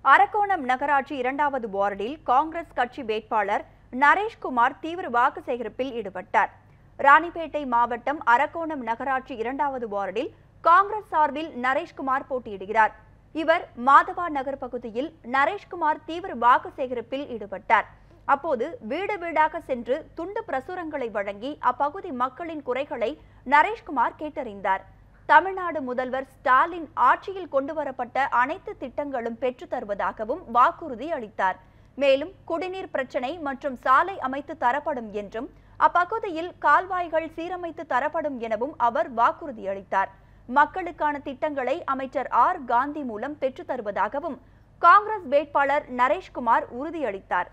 அரக்கோணம் நகராட்சி இரண்டாவது வார்டில் காங்கிரஸ் கட்சி வேட்பாளர் நரேஷ்குமார் தீவிர வாக்கு சேகரிப்பில் ஈடுபட்டார் ராணிப்பேட்டை மாவட்டம் அரக்கோணம் நகராட்சி இரண்டாவது வார்டில் காங்கிரஸ் சார்பில் நரேஷ்குமார் போட்டியிடுகிறார் இவர் மாதவா நகர் பகுதியில் நரேஷ்குமார் தீவிர வாக்கு சேகரிப்பில் ஈடுபட்டார் அப்போது வீடு வீடாக சென்று துண்டு பிரசுரங்களை வழங்கி அப்பகுதி மக்களின் குறைகளை நரேஷ்குமார் கேட்டறிந்தார் தமிழ்நாடு முதல்வர் ஸ்டாலின் ஆட்சியில் கொண்டுவரப்பட்ட அனைத்து திட்டங்களும் பெற்றுத் தருவதாகவும் வாக்குறுதி அளித்தார் மேலும் குடிநீர் பிரச்சனை மற்றும் சாலை அமைத்து தரப்படும் என்றும் அப்பகுதியில் கால்வாய்கள் சீரமைத்து தரப்படும் எனவும் அவர் வாக்குறுதி அளித்தார் மக்களுக்கான திட்டங்களை அமைச்சர் ஆர் காந்தி மூலம் பெற்றுத் தருவதாகவும் காங்கிரஸ் வேட்பாளர் நரேஷ்குமார் உறுதியளித்தார்